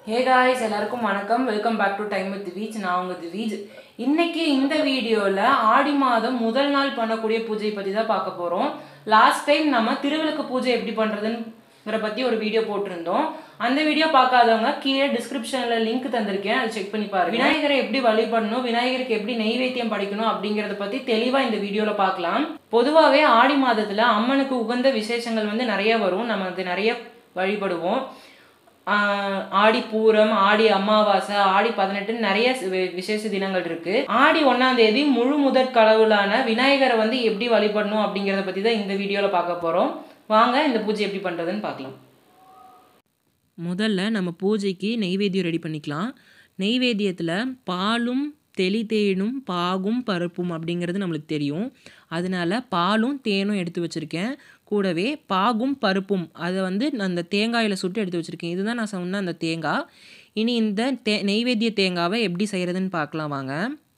ஹே guys எல்லாருக்கும் வணக்கம் welcome back to time with வீச் நான் உங்க திவீஜ் இன்னைக்கு இந்த வீடியோவில் ஆடி மாதம் முதல் நாள் பண்ணக்கூடிய பூஜை பற்றி தான் பார்க்க போகிறோம் லாஸ்ட் டைம் நம்ம திருவிளக்கு பூஜை எப்படி பண்ணுறதுங்கிற பற்றி ஒரு வீடியோ போட்டிருந்தோம் அந்த வீடியோ பார்க்காதவங்க கீழே டிஸ்கிரிப்ஷனில் லிங்க் தந்திருக்கேன் அதை செக் பண்ணி பாருங்க விநாயகரை எப்படி வழிபடணும் விநாயகருக்கு எப்படி நெய்வேத்தியம் படைக்கணும் அப்படிங்கிறத பற்றி தெளிவாக இந்த வீடியோவில் பார்க்கலாம் பொதுவாகவே ஆடி மாதத்தில் அம்மனுக்கு உகந்த விசேஷங்கள் வந்து நிறைய வரும் நம்ம அது நிறைய வழிபடுவோம் ஆஹ் ஆடி பூரம் ஆடி அமாவாசை ஆடி பதினெட்டுன்னு நிறைய சி- விசேஷ தினங்கள் இருக்கு ஆடி ஒன்னாம் தேதி முழு முதற் கடவுளான விநாயகரை வந்து எப்படி வழிபடணும் அப்படிங்கிறத பத்தி தான் இந்த வீடியோல பார்க்க போறோம் வாங்க இந்த பூஜை எப்படி பண்றதுன்னு பார்க்கலாம் முதல்ல நம்ம பூஜைக்கு நெய்வேத்தியம் ரெடி பண்ணிக்கலாம் நெய்வேத்தியத்தில் பாலும் தெளி தேனும் பாகும் பருப்பும் அப்படிங்கிறது நம்மளுக்கு தெரியும் அதனால பாலும் தேனும் எடுத்து வச்சுருக்கேன் கூடவே பாகும் பருப்பும் அதை வந்து நான் அந்த தேங்காயில் சுட்டு எடுத்து வச்சுருக்கேன் இதுதான் நான் சொன்ன அந்த தேங்காய் இனி இந்த தே நெய்வேத்திய தேங்காவை எப்படி செய்கிறதுன்னு பார்க்கலாம் வாங்க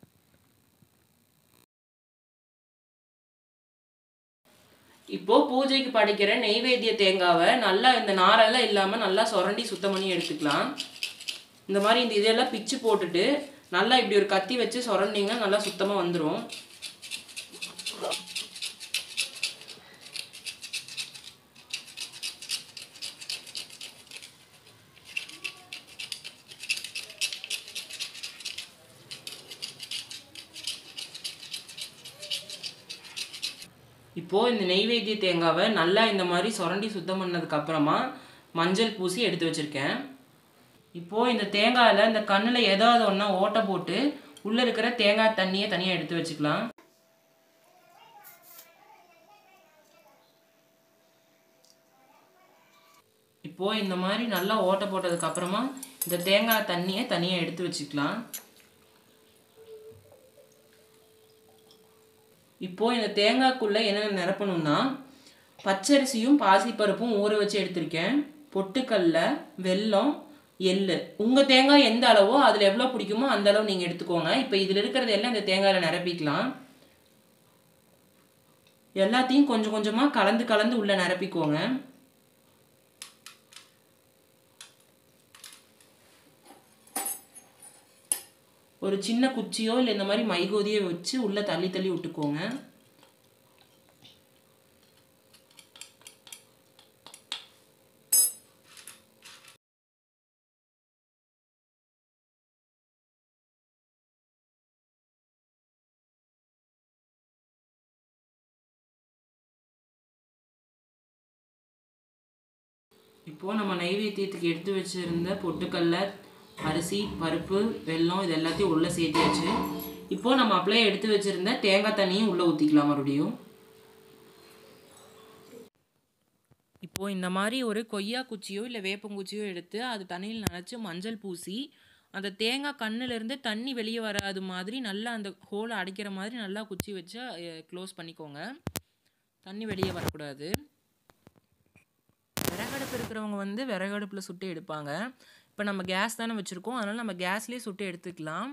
இப்போ பூஜைக்கு படைக்கிற நெய்வேத்திய தேங்காவை நல்லா இந்த நாரெல்லாம் இல்லாமல் நல்லா சுரண்டி சுத்தம் பண்ணி எடுத்துக்கலாம் இந்த மாதிரி இந்த இதெல்லாம் பிச்சு போட்டுட்டு நல்லா இப்படி ஒரு கத்தி வச்சு சுரண்டிங்கன்னா நல்லா சுத்தமாக வந்துடும் இப்போ இந்த நெய்வேத்திய தேங்காவை நல்லா இந்த மாதிரி சுரண்டி சுத்தம் பண்ணதுக்கு அப்புறமா மஞ்சள் பூசி எடுத்து வச்சிருக்கேன் இப்போ இந்த தேங்காயில் இந்த கண்ணில் ஏதாவது ஒன்றா ஓட்டை போட்டு உள்ளே இருக்கிற தேங்காய் தண்ணியை தனியாக எடுத்து வச்சுக்கலாம் இப்போ இந்த மாதிரி நல்லா ஓட்டை போட்டதுக்கு அப்புறமா இந்த தேங்காய் தண்ணியை தனியாக எடுத்து வச்சுக்கலாம் இப்போ இந்த தேங்காய்க்குள்ள என்னென்ன நிரப்பணும்னா பச்சரிசியும் பாசிப்பருப்பும் ஊற வச்சு எடுத்திருக்கேன் பொட்டுக்கல்ல வெல்லம் எள்ளு உங்க தேங்காய் எந்த அளவோ அதுல எவ்வளவு பிடிக்குமோ அந்த அளவு நீங்க எடுத்துக்கோங்க இப்போ இதுல இருக்கிறது எல்லாம் இந்த தேங்காயில நிரப்பிக்கலாம் எல்லாத்தையும் கொஞ்சம் கொஞ்சமா கலந்து கலந்து உள்ள நிரப்பிக்கோங்க ஒரு சின்ன குச்சியோ இல்லை இந்த மாதிரி மைகோதியோ வச்சு உள்ள தள்ளி தள்ளி விட்டுக்கோங்க இப்போ நம்ம நைவேத்தியத்துக்கு எடுத்து வச்சிருந்த பொட்டுக்கல்ல அரிசி பருப்பு வெல்லம் இது எல்லாத்தையும் உள்ளே சேர்த்தியாச்சு இப்போ நம்ம அப்படியே எடுத்து வச்சிருந்த தேங்காய் தண்ணியும் உள்ளே ஊற்றிக்கலாம் மறுபடியும் இப்போ இந்த மாதிரி ஒரு கொய்யா குச்சியோ இல்லை வேப்பங்குச்சியோ எடுத்து அது தண்ணியில் நனைச்சு மஞ்சள் பூசி அந்த தேங்காய் கண்ணுலேருந்து தண்ணி வெளியே வராது மாதிரி நல்லா அந்த ஹோலை அடைக்கிற மாதிரி நல்லா குச்சி வச்சு க்ளோஸ் பண்ணிக்கோங்க தண்ணி வெளியே வரக்கூடாது விறகடுப்பு இருக்கிறவங்க வந்து விறகடுப்பில் சுட்டு எடுப்பாங்க இப்போ நம்ம கேஸ் தானே வச்சுருக்கோம் அதனால் நம்ம கேஸ்லேயே சுட்டு எடுத்துக்கலாம்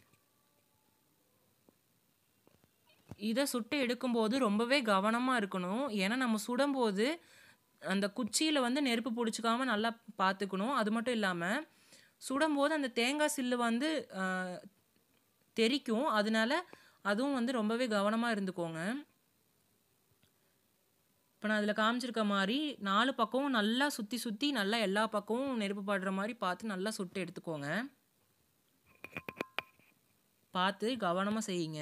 இதை சுட்டு எடுக்கும்போது ரொம்பவே கவனமாக இருக்கணும் ஏன்னா நம்ம சுடும்போது அந்த குச்சியில் வந்து நெருப்பு பிடிச்சிக்காம நல்லா பார்த்துக்கணும் அது மட்டும் இல்லாமல் சுடும்போது அந்த தேங்காய் சில்லு வந்து ஆஹ், தெறிக்கும் அதனால அதுவும் வந்து ரொம்பவே கவனமாக இருந்துக்கோங்க இப்போ நான் அதில் காமிச்சிருக்க மாதிரி நாலு பக்கமும் நல்லா சுற்றி சுற்றி நல்லா எல்லா பக்கமும் நெருப்பு படுற மாதிரி பார்த்து நல்லா சுட்டு எடுத்துக்கோங்க பார்த்து கவனமாக செய்யுங்க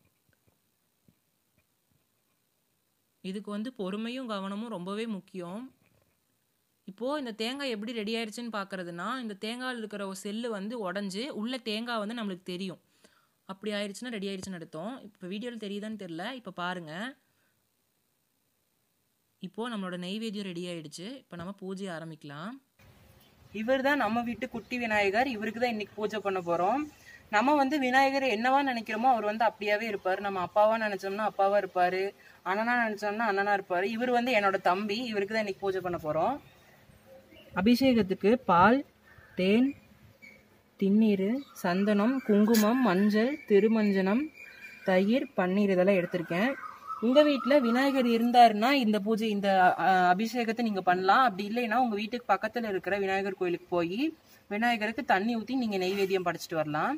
இதுக்கு வந்து பொறுமையும் கவனமும் ரொம்பவே முக்கியம் இப்போது இந்த தேங்காய் எப்படி ரெடி ஆயிடுச்சுன்னு பார்க்குறதுனா இந்த தேங்காயில் இருக்கிற ஒரு செல்லு வந்து உடஞ்சி உள்ள தேங்காய் வந்து நம்மளுக்கு தெரியும் அப்படி ஆயிடுச்சுன்னா ரெடி ஆயிடுச்சுன்னு அர்த்தம் இப்போ வீடியோவில் தெரியுதான்னு தெரில இப்போ பாருங்கள் இப்போ நம்மளோட நெய்வேத்தியம் ரெடி ஆயிடுச்சு இப்போ நம்ம பூஜை ஆரம்பிக்கலாம் இவர் தான் நம்ம வீட்டு குட்டி விநாயகர் இவருக்கு தான் இன்னைக்கு பூஜை பண்ண போறோம் நம்ம வந்து விநாயகர் என்னவா நினைக்கிறோமோ அவர் வந்து அப்படியாவே இருப்பார் நம்ம அப்பாவா நினைச்சோம்னா அப்பாவா இருப்பாரு அண்ணனா நினைச்சோம்னா அண்ணனா இருப்பாரு இவர் வந்து என்னோட தம்பி இவருக்கு தான் இன்னைக்கு பூஜை பண்ண போறோம் அபிஷேகத்துக்கு பால் தேன் திண்ணீர் சந்தனம் குங்குமம் மஞ்சள் திருமஞ்சனம் தயிர் பன்னீர் இதெல்லாம் எடுத்திருக்கேன் உங்கள் வீட்டில் விநாயகர் இருந்தாருன்னா இந்த பூஜை இந்த அஹ், அபிஷேகத்தை நீங்கள் பண்ணலாம் அப்படி இல்லைன்னா உங்கள் வீட்டுக்கு பக்கத்தில் இருக்கிற விநாயகர் கோயிலுக்கு போய் விநாயகருக்கு தண்ணி ஊற்றி நீங்கள் நெய்வேத்தியம் படைச்சிட்டு வரலாம்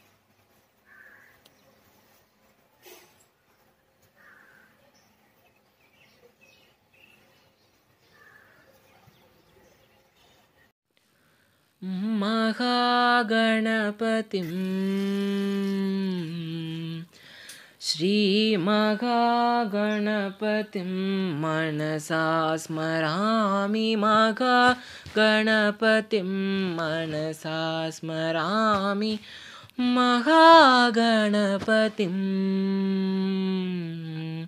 महागणपतिं श्रीमहागणपतिं मनसा स्मरामि महागणपतिं मनसा स्मरामि महागणपतिम्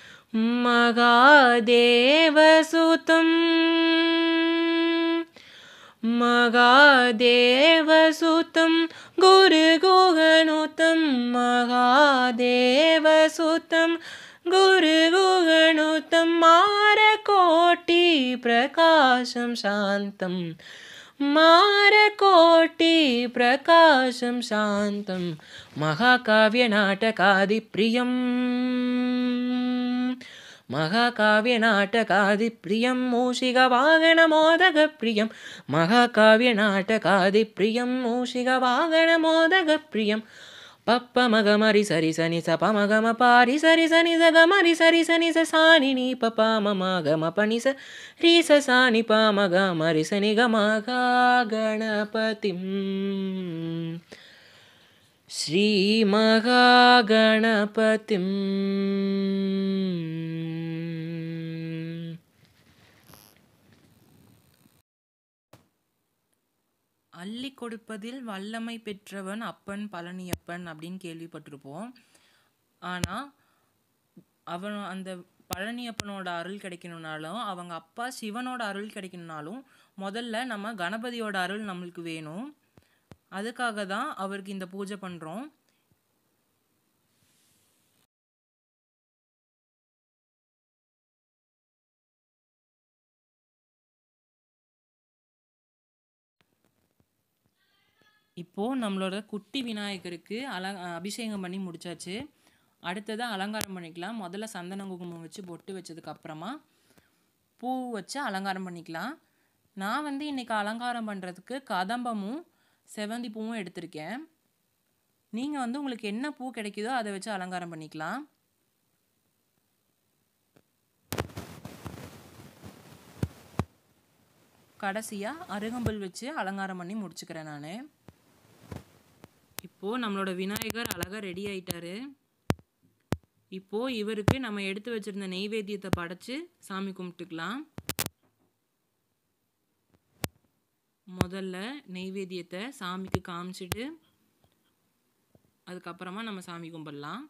मगादेवसुतम् मगादेवसुतं गुरुगुगणुतं महादेवसुतं गुरुगुगणुतं मारकोटिप्रकाशं शान्तं मारकोटिप्रकाशं शान्तं महाकाव्यनाटकादिप्रियम् महाकाव्यनाटकादिप्रियं मूषिकवागणमोदकप्रियं महाकाव्यनाटकादिप्रियं मूषिकवागणमोदकप्रियं पप्पमगमरि सरि सनि स पमगम पारि सरि सनि स गमरि सरि सनि स सानि नि प प म गम पनि स रि स सा नि प म ग मरि स नि ग म ग गणपतिम् श्रीमहागणपतिम् அள்ளி கொடுப்பதில் வல்லமை பெற்றவன் அப்பன் பழனியப்பன் அப்படின்னு கேள்விப்பட்டிருப்போம் ஆனால் அவன் அந்த பழனியப்பனோட அருள் கிடைக்கணும்னாலும் அவங்க அப்பா சிவனோட அருள் கிடைக்கணும்னாலும் முதல்ல நம்ம கணபதியோட அருள் நம்மளுக்கு வேணும் அதுக்காக தான் அவருக்கு இந்த பூஜை பண்ணுறோம் இப்போது நம்மளோட குட்டி விநாயகருக்கு அல அபிஷேகம் பண்ணி முடிச்சாச்சு அடுத்தது அலங்காரம் பண்ணிக்கலாம் முதல்ல சந்தன குங்குமம் வச்சு பொட்டு வச்சதுக்கு அப்புறமா பூ வச்சு அலங்காரம் பண்ணிக்கலாம் நான் வந்து இன்றைக்கி அலங்காரம் பண்ணுறதுக்கு கதம்பமும் செவந்தி பூவும் எடுத்திருக்கேன் நீங்கள் வந்து உங்களுக்கு என்ன பூ கிடைக்குதோ அதை வச்சு அலங்காரம் பண்ணிக்கலாம் கடைசியாக அருகம்புல் வச்சு அலங்காரம் பண்ணி முடிச்சுக்கிறேன் நான் இப்போது நம்மளோட விநாயகர் அழகாக ரெடி ஆயிட்டாரு இப்போது இவருக்கு நம்ம எடுத்து வச்சிருந்த நெய்வேத்தியத்தை படைச்சு சாமி கும்பிட்டுக்கலாம் முதல்ல நெய்வேத்தியத்தை சாமிக்கு காமிச்சிட்டு அதுக்கப்புறமா நம்ம சாமி கும்பிடலாம்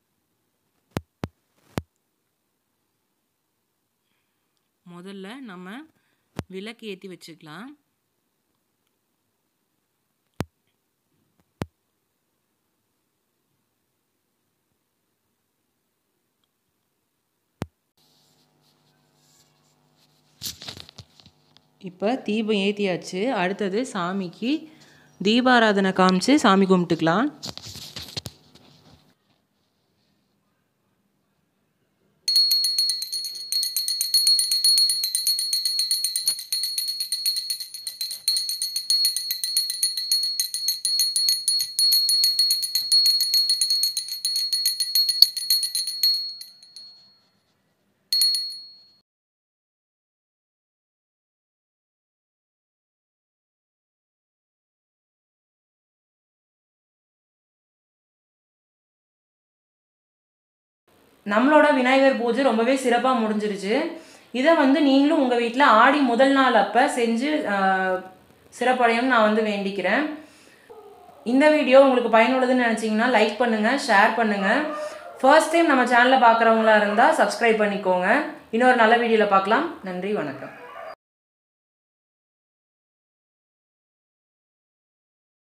முதல்ல நம்ம விளக்கு ஏற்றி வச்சுக்கலாம் இப்போ தீபம் ஏற்றியாச்சு அடுத்தது சாமிக்கு தீபாராதனை காமிச்சு சாமி கும்பிட்டுக்கலாம் நம்மளோட விநாயகர் பூஜை ரொம்பவே சிறப்பாக முடிஞ்சிருச்சு இதை வந்து நீங்களும் உங்கள் வீட்டில் ஆடி முதல் நாள் அப்போ செஞ்சு ஆஹ், சிறப்படையணும்னு நான் வந்து வேண்டிக்கிறேன் இந்த வீடியோ உங்களுக்கு பயனுள்ளதுன்னு நினச்சிங்கன்னா லைக் பண்ணுங்கள் ஷேர் பண்ணுங்கள் ஃபர்ஸ்ட் டைம் நம்ம சேனலை பார்க்குறவங்களா இருந்தால் சப்ஸ்கிரைப் பண்ணிக்கோங்க இன்னொரு நல்ல வீடியோவில் பார்க்கலாம் நன்றி வணக்கம்